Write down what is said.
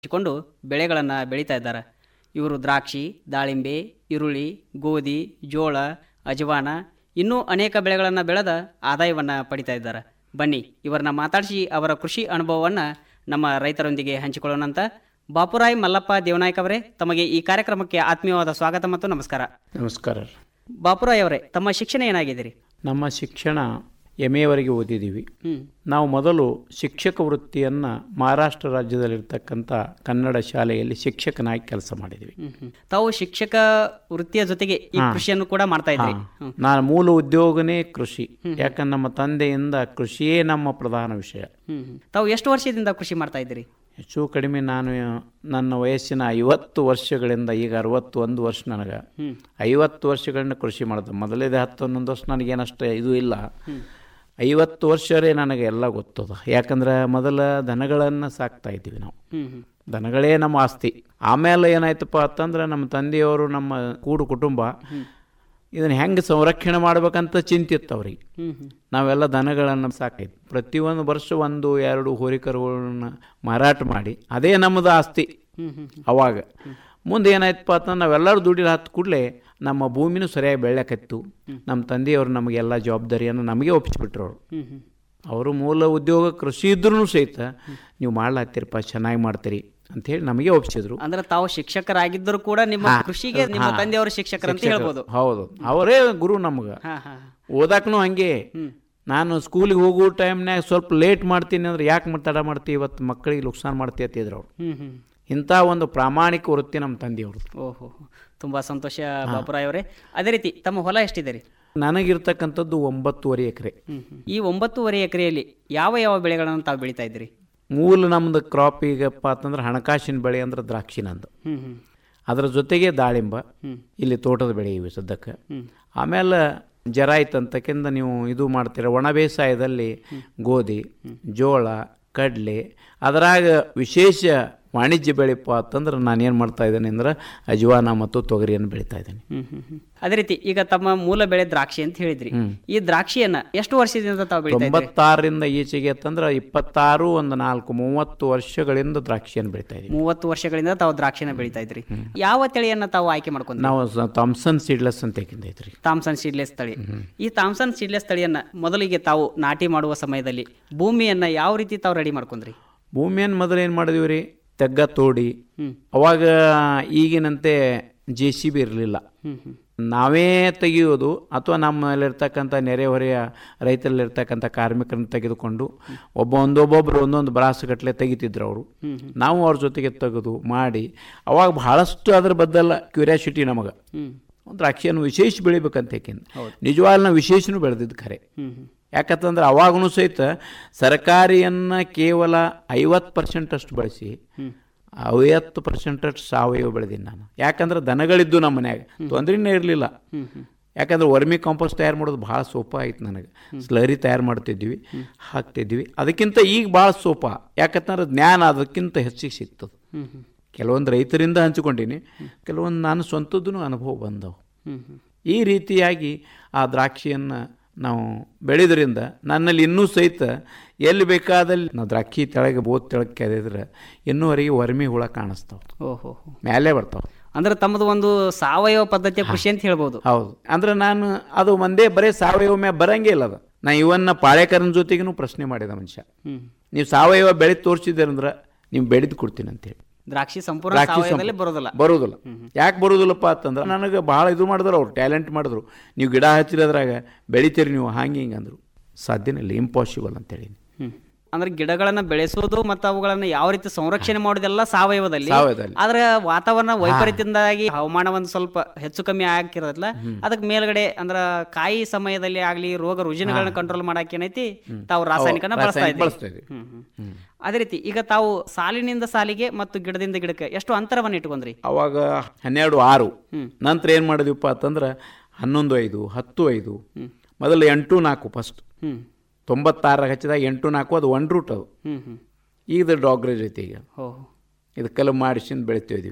ಹಚ್ಚಿಕೊಂಡು ಬೆಳೆಗಳನ್ನು ಬೆಳೀತಾ ಇದ್ದಾರೆ ಇವರು ದ್ರಾಕ್ಷಿ ದಾಳಿಂಬೆ ಈರುಳ್ಳಿ ಗೋಧಿ ಜೋಳ ಅಜವಾನ ಇನ್ನೂ ಅನೇಕ ಬೆಳೆಗಳನ್ನು ಬೆಳೆದ ಆದಾಯವನ್ನು ಪಡಿತಾ ಇದ್ದಾರೆ ಬನ್ನಿ ಇವರನ್ನ ಮಾತಾಡಿಸಿ ಅವರ ಕೃಷಿ ಅನುಭವವನ್ನು ನಮ್ಮ ರೈತರೊಂದಿಗೆ ಹಂಚಿಕೊಳ್ಳೋಣಂತ ಬಾಪುರಾಯ್ ಮಲ್ಲಪ್ಪ ದೇವನಾಯಕ್ ಅವರೇ ತಮಗೆ ಈ ಕಾರ್ಯಕ್ರಮಕ್ಕೆ ಆತ್ಮೀಯವಾದ ಸ್ವಾಗತ ಮತ್ತು ನಮಸ್ಕಾರ ನಮಸ್ಕಾರ ಬಾಪುರಾಯ್ ಅವರೇ ತಮ್ಮ ಶಿಕ್ಷಣ ಏನಾಗಿದ್ದೀರಿ ನಮ್ಮ ಶಿಕ್ಷಣ ಎಮ್ ಎವರೆಗೆ ಓದಿದ್ದೀವಿ ಹ್ಞೂ ನಾವು ಮೊದಲು ಶಿಕ್ಷಕ ವೃತ್ತಿಯನ್ನು ಮಹಾರಾಷ್ಟ್ರ ರಾಜ್ಯದಲ್ಲಿರ್ತಕ್ಕಂಥ ಕನ್ನಡ ಶಾಲೆಯಲ್ಲಿ ಶಿಕ್ಷಕನಾಗಿ ಕೆಲಸ ಮಾಡಿದ್ದೀವಿ ಹ್ಮ್ ಹ್ಮ್. ತಾವು ಶಿಕ್ಷಕ ವೃತ್ತಿಯ ಜೊತೆಗೆ ಈ ಕೃಷಿಯನ್ನು ಕೂಡ ಮಾಡ್ತಾ ಇದ್ರಿ ಹ್ಮ್. ನಾನು ಮೂಲ ಉದ್ಯೋಗನೇ ಕೃಷಿ ಯಾಕಂದ್ರೆ ನಮ್ಮ ತಂದೆಯಿಂದ ಕೃಷಿಯೇ ನಮ್ಮ ಪ್ರಧಾನ ವಿಷಯ ಹ್ಮ್ ಹ್ಮ್. ತಾವು ಎಷ್ಟು ವರ್ಷದಿಂದ ಕೃಷಿ ಮಾಡ್ತಾ ಇದ್ದೀರಿ ಹೆಚ್ಚು ಕಡಿಮೆ ನಾನು ನನ್ನ ವಯಸ್ಸಿನ ಐವತ್ತು ವರ್ಷಗಳಿಂದ ಈಗ ಅರವತ್ತು ಒಂದು ವರ್ಷ ನನಗೆ ಹ್ಮ್. ಐವತ್ತು ವರ್ಷಗಳಿಂದ ಕೃಷಿ ಮಾಡಿದೆ ಮೊದಲೇದೇ ಹತ್ತು ಹನ್ನೊಂದು ವರ್ಷ ನನಗೇನಷ್ಟು ಇದು ಇಲ್ಲ ಐವತ್ತು ವರ್ಷರೇ ನನಗೆ ಎಲ್ಲ ಗೊತ್ತದ ಯಾಕಂದ್ರೆ ಮೊದಲ ದನಗಳನ್ನು ಸಾಕ್ತಾ ಇದ್ದೀವಿ ನಾವು ಹ್ಮ್ ಹ್ಮ್. ದನಗಳೇ ನಮ್ಮ ಆಸ್ತಿ ಆಮೇಲೆ ಏನಾಯ್ತಪ್ಪ ಅಂತಂದ್ರೆ ನಮ್ಮ ತಂದೆಯವರು ನಮ್ಮ ಕೂಡು ಕುಟುಂಬ ಇದನ್ನು ಹೆಂಗೆ ಸಂರಕ್ಷಣೆ ಮಾಡ್ಬೇಕಂತ ಚಿಂತಿತ್ತು ಅವ್ರಿಗೆ ಹ್ಮ್ ಹ್ಮ್. ನಾವೆಲ್ಲ ದನಗಳನ್ನು ಸಾಕೈತಿ ಪ್ರತಿಯೊಂದು ವರ್ಷ ಒಂದು ಎರಡು ಹೋರಿಕರುಗಳನ್ನ ಮಾರಾಟ ಮಾಡಿ ಅದೇ ನಮ್ಮದು ಆಸ್ತಿ ಹ್ಮ್ ಹ್ಮ್. ಅವಾಗ ಮುಂದೆ ಏನಾಯ್ತಪ್ಪ ಅಂತಂದ್ರೆ ನಾವೆಲ್ಲರೂ ದುಡ್ಡಿನ ಹತ್ತು ಕೂಡಲೇ ನಮ್ಮ ಭೂಮಿನೂ ಸರಿಯಾಗಿ ಬೆಳೆಯಕತ್ತು ನಮ್ಮ ತಂದೆಯವರು ನಮಗೆಲ್ಲ ಜವಾಬ್ದಾರಿಯನ್ನು ನಮಗೆ ಒಪ್ಪಿಸ್ಬಿಟ್ರು ಅವರು ಹ್ಮ್ ಹ್ಮ್. ಅವರು ಮೂಲ ಉದ್ಯೋಗ ಕೃಷಿ ಇದ್ರೂ ಸಹಿತ ನೀವು ಮಾಡ್ಲಾತ್ತೀರಪ್ಪ ಚೆನ್ನಾಗಿ ಮಾಡ್ತೀರಿ ಅಂಥೇಳಿ ನಮಗೆ ಒಪ್ಪಿಸಿದ್ರು ಅಂದ್ರೆ ತಾವು ಶಿಕ್ಷಕರಾಗಿದ್ದರೂ ಕೂಡ ನಿಮ್ಮ ಕೃಷಿಗೆ ನಿಮ್ಮ ತಂದೆಯವರು ಶಿಕ್ಷಕರಂತ ಹೇಳ್ಬೋದು ಹೌದು ಅವರೇ ಗುರು ನಮ್ಗೆ ಹಾ ಹಾ ಓದಾಕನು ಹಂಗೆ ನಾನು ಸ್ಕೂಲಿಗೆ ಹೋಗೋ ಟೈಮ್ನಾಗ ಸ್ವಲ್ಪ ಲೇಟ್ ಮಾಡ್ತೀನಿ ಅಂದ್ರೆ ಯಾಕೆ ತಡ ಮಾಡ್ತೀವಿ ಇವತ್ತು ಮಕ್ಕಳಿಗೆ ನುಕ್ಸಾನ್ ಮಾಡ್ತೀವಿ ಅಂತಿದ್ರು ಅವ್ರು ಹ್ಮ್ ಹ್ಮ್ ಇಂಥ ಒಂದು ಪ್ರಾಮಾಣಿಕ ವೃತ್ತಿ ನಮ್ಮ ತಂದೆಯವ್ರದ್ದು ಓಹೋ ತುಂಬಾ ಸಂತೋಷ ಬಾಪುರಾಯ್ ಅವರೇ ಅದೇ ರೀತಿ ತಮ್ಮ ಹೊಲ ಎಷ್ಟಿದೆ ರೀ ನನಗಿರ್ತಕ್ಕಂಥದ್ದು ಒಂಬತ್ತುವರೆ ಎಕರೆ ಹ್ಮ್ ಹ್ಮ್. ಈ ಒಂಬತ್ತೂವರೆ ಎಕರೆಯಲ್ಲಿ ಯಾವ ಯಾವ ಬೆಳೆಗಳನ್ನು ತಾವು ಬೆಳೀತಾ ಇದ್ದೀರಿ ಮೂಲ ನಮ್ಮದು ಕ್ರಾಪ್ ಈಗಪ್ಪ ಅಂತಂದ್ರೆ ಹಣಕಾಸಿನ ಬೆಳೆ ಅಂದ್ರೆ ದ್ರಾಕ್ಷಿ ನಂದು ಹ್ಮ್ ಹ್ಮ್ ಅದರ ಜೊತೆಗೆ ದಾಳಿಂಬ ಹ್ಮ್. ಇಲ್ಲಿ ತೋಟದ ಬೆಳೆ ಇವೆ ಸದ್ಯಕ್ಕೆ ಹ್ಮ್. ಆಮೇಲೆ ಜರಾಯ್ತು ಅಂತಕ್ಕಿಂತ ನೀವು ಇದು ಮಾಡ್ತೀರ ಒಣ ಬೇಸಾಯದಲ್ಲಿ ಗೋಧಿ ಜೋಳ ಕಡಲೆ ಅದರಾಗ ವಿಶೇಷ ವಾಣಿಜ್ಯ ಬೆಳೆಪ್ಪ ಅಂತಂದ್ರೆ ನಾನು ಏನು ಮಾಡ್ತಾ ಇದ್ದೇನೆ ಅಂದ್ರೆ ಅಜ್ವಾನ ಮತ್ತು ತೊಗರಿಯನ್ನು ಬೆಳೀತಾ ಇದ್ದೇನೆ ಹ್ಮ್ ಹ್ಮ್ ಹ್ಮ್. ಅದೇ ರೀತಿ ಈಗ ತಮ್ಮ ಮೂಲ ಬೆಳೆ ದ್ರಾಕ್ಷಿ ಅಂತ ಹೇಳಿದ್ರಿ ಈ ದ್ರಾಕ್ಷಿಯನ್ನ ಎಷ್ಟು ವರ್ಷದಿಂದ ತಾವು ಬೆಳೀತಾ ಇದ್ದೀರಿ ತೊಂಬತ್ತಾರರಿಂದ ಈಚೆಗೆ ಅಂತಂದ್ರೆ ಇಪ್ಪತ್ತಾರು ಒಂದು ನಾಲ್ಕು ಮೂವತ್ತು ವರ್ಷಗಳಿಂದ ದ್ರಾಕ್ಷಿಯನ್ನು ಬೆಳೀತಾ ಇದ್ದೀವಿ ಮೂವತ್ತು ವರ್ಷಗಳಿಂದ ತಾವು ದ್ರಾಕ್ಷಿನ ಬೆಳೀತಾ ಇದ್ರಿ ಯಾವ ತಳಿಯನ್ನ ತಾವು ಆಯ್ಕೆ ಮಾಡ್ಕೊಂಡ್ರಿ ನಾವು ಸ- ಥಾಮ್ಸನ್ ಸೀಡ್ಲೆಸ್ ಅಂತ ಐತ್ರಿ ಥಾಮ್ಸನ್ ಸೀಡ್ಲೆಸ್ ತಳಿ ಈ ಥಾಮ್ಸನ್ ಸೀಡ್ಲೆಸ್ ತಳಿಯನ್ನ ಮೊದಲಿಗೆ ತಾವು ನಾಟಿ ಮಾಡುವ ಸಮಯದಲ್ಲಿ ಭೂಮಿಯನ್ನ ಯಾವ ರೀತಿ ತಾವು ರೆಡಿ ಮಾಡ್ಕೊಂಡ್ರಿ ಭೂಮಿಯನ್ನು ಮೊದಲು ಏನು ಮಾಡಿದೀವಿ ರೀ ತೆಗ್ಗ ತೋಡಿ ಹ್ಮ್. ಅವಾಗ ಈಗಿನಂತೆ ಜೆ ಸಿ ಬಿ ಇರಲಿಲ್ಲ ಹ್ಮ್ ಹ್ಮ್ ನಾವೇ ತೆಗೆಯೋದು ಅಥವಾ ನಮ್ಮಲ್ಲಿರ್ತಕ್ಕಂಥ ನೆರೆಹೊರೆಯ ರೈತರಲ್ಲಿರ್ತಕ್ಕಂಥ ಕಾರ್ಮಿಕರನ್ನ ತೆಗೆದುಕೊಂಡು ಒಬ್ಬ ಒಂದೊಬ್ಬೊಬ್ಬರು ಒಂದೊಂದು ಬ್ರಾಸ್ಗಟ್ಟಲೆ ತೆಗಿತಿದ್ರು ಅವರು ನಾವು ಅವ್ರ ಜೊತೆಗೆ ತೆಗೆದು ಮಾಡಿ ಅವಾಗ ಬಹಳಷ್ಟು ಅದ್ರ ಬದ್ದಲ್ಲ ಕ್ಯೂರಿಯಾಸಿಟಿ ನಮಗೆ ಹ್ಮ್ ದ್ರಾಕ್ಷಿಯನ್ನು ವಿಶೇಷ ಬೆಳಿಬೇಕಂತ ಯಾಕೆಂದ್ರೆ ನಿಜವಾಗ್ಲೂ ನಾವು ವಿಶೇಷನೂ ಬೆಳೆದಿದ್ದು ಖರೆ ಹ್ಮ್ ಹ್ಮ್ ಯಾಕಂತಂದ್ರೆ ಅವಾಗೂ ಸಹಿತ ಸರ್ಕಾರಿಯನ್ನು ಕೇವಲ ಐವತ್ತು ಪರ್ಸೆಂಟ್ ಅಷ್ಟು ಬಳಸಿ ಐವತ್ತು ಪರ್ಸೆಂಟ್ ಅಷ್ಟು ಸಾವಯವ ಬೆಳೆದೀನಿ ನಾನು ಯಾಕಂದ್ರೆ ದನಗಳಿದ್ದು ನಮ್ಮ ಮನ್ಯಾಗ ತೊಂದರೆನೇ ಇರಲಿಲ್ಲ ಹ್ಮ್ ಹ್ಮ್ ಯಾಕಂದ್ರೆ ವರ್ಮಿ ಕಾಂಪೋಸ್ಟ್ ತಯಾರು ಮಾಡೋದು ಭಾಳ ಸೋಪ ಆಯ್ತು ನನಗೆ ಸ್ಲರಿ ತಯಾರು ಮಾಡ್ತಿದ್ವಿ ಹಾಕ್ತಿದ್ವಿ ಅದಕ್ಕಿಂತ ಈಗ ಭಾಳ ಸೋಪ ಯಾಕಂತಂದ್ರೆ ಜ್ಞಾನ ಅದಕ್ಕಿಂತ ಹೆಚ್ಚಿಗೆ ಸಿಗ್ತದೆ ಹ್ಮ್ ಹ್ಮ್ ಕೆಲವೊಂದು ರೈತರಿಂದ ಹಂಚ್ಕೊಂಡೀನಿ ಕೆಲವೊಂದು ನಾನು ಸ್ವಂತದ್ದು ಅನುಭವ ಬಂದವು ಹ್ಮ್ ಹ್ಮ್ ಈ ರೀತಿಯಾಗಿ ಆ ದ್ರಾಕ್ಷಿಯನ್ನು ನಾವು ಬೆಳೆದ್ರಿಂದ ನನ್ನಲ್ಲಿ ಇನ್ನೂ ಸಹಿತ ಎಲ್ಲಿ ಬೇಕಾದಲ್ಲಿ ನಾವು ದ್ರಾಕ್ಷಿ ತೆಳಗೆ ಬೋತ್ ತೆಳಗೆ ಕೆದಿದ್ರೆ ಇನ್ನೂವರೆಗೆ ವರ್ಮಿ ಹುಳ ಕಾಣಿಸ್ತಾವೆ ಓಹೋ ಮೇಲೆ ಬರ್ತಾವೆ ಅಂದ್ರೆ ತಮ್ಮದು ಒಂದು ಸಾವಯವ ಪದ್ಧತಿಯ ಕೃಷಿ ಅಂತ ಹೇಳ್ಬೋದು ಹೌದು ಅಂದ್ರೆ ನಾನು ಅದು ಒಂದೇ ಬರೀ ಸಾವಯವ ಮ್ಯಾ ಬರಂಗೇ ಇಲ್ಲ ಅದು ನಾ ಇವನ್ನ ಪಾಳೆಕರನ ಜೊತೆಗೂ ಪ್ರಶ್ನೆ ಮಾಡಿದ ಮನುಷ್ಯ ಹ್ಮ್ ನೀವು ಸಾವಯವ ಬೆಳೆ ತೋರಿಸಿದ್ದೀರಂದ್ರೆ ನೀವು ಬೆಳೆದು ಕೊಡ್ತೀನಿ ಅಂತೇಳಿ ದ್ರಾಕ್ಷಿ ಸಂಪೂರ್ಣ ದ್ರಾಕ್ಷಿ ಸಾವಯವದಲ್ಲಿ ಸಂಪೂರ್ಣ- ಬರೋದಿಲ್ಲ ಬರೋದಿಲ್ಲ ಯಾಕೆ ಬರೋದಿಲ್ಲಪ್ಪ ಅಂತಂದ್ರೆ ನನಗೆ ಭಾಳ ಇದು ಮಾಡಿದ್ರು ಅವ್ರು ಟ್ಯಾಲೆಂಟ್ ಮಾಡಿದ್ರು ನೀವು ಗಿಡ ಹಚ್ಚಿರೋದ್ರಾಗ ಬೆಳಿತೀರಿ ನೀವು ಹಾಂಗೆ ಹಿಂಗೆ ಅಂದರು ಸಾಧ್ಯನೇ ಇಲ್ಲ ಇಂಪಾಸಿಬಲ್ ಅಂತೇಳಿ ಹ್ಮ್. ಅಂದ್ರೆ ಗಿಡಗಳನ್ನ ಬೆಳೆಸೋದು ಮತ್ತು ಅವುಗಳನ್ನ ಯಾವ ರೀತಿ ಸಂರಕ್ಷಣೆ ಮಾಡೋದೆಲ್ಲ ಸಾವಯವದಲ್ಲಿ ಸಾವಯವದಲ್ಲಿ. ಆದ್ರೆ ವಾತಾವರಣ ವೈಪರೀತ್ಯದಿಂದಾಗಿ ಹವಾಮಾನ ಒಂದು ಸ್ವಲ್ಪ ಹೆಚ್ಚು ಕಮ್ಮಿ ಆಗಿರೋದಿಲ್ಲ ಅದಕ್ಕೆ ಮೇಲ್ಗಡೆ ಅಂದ್ರ ಕಾಯಿ ಸಮಯದಲ್ಲಿ ಆಗ್ಲಿ ರೋಗ ರುಜಿನಗಳನ್ನ ಕಂಟ್ರೋಲ್ ಮಾಡಕ್ಕೆ ಏನೈತಿ ತಾವು ರಾಸಾಯನಿಕನ ಬಳಸ್ತಾ ರಾಸಾಯನಿಕ ಇದ್ದೀವಿ ಬಳಸ್ತಾ ಇದ್ದೀವಿ. ಹ್ಮ್ ಹ್ಮ್. ಅದೇ ರೀತಿ ಈಗ ತಾವು ಸಾಲಿನಿಂದ ಸಾಲಿಗೆ ಮತ್ತು ಗಿಡದಿಂದ ಗಿಡಕ್ಕೆ ಎಷ್ಟು ಅಂತರವನ್ನು ಇಟ್ಕೊಂಡ್ರಿ ಅವಾಗ ಹನ್ನೆರಡು ಆರು ನಂತರ ಏನು ಮಾಡಿದ್ವಿಪ್ಪ ಅಂತಂದ್ರೆ ಹನ್ನೊಂದು ಐದು ಹತ್ತು ಐದು ಮೊದಲು ಎಂಟು ನಾಲ್ಕು ಫಸ್ಟ್ ಹ್ಮ್ ತೊಂಬತ್ತಾರಾಗ ಹಚ್ಚಿದಾಗ ಎಂಟು ನಾಲ್ಕು ಅದು ಒನ್ ರೂಟ್ ಅದು ಹ್ಮ್ ಹ್ಮ್ ಈಗ ಡಾಗ್ರೇಜ್ ಐತಿ ಈಗ ಹೋ ಇದಕ್ಕೆಲ್ಲ ಮಾಡಿಸಿಂದ ಬೆಳಿತೀವಿ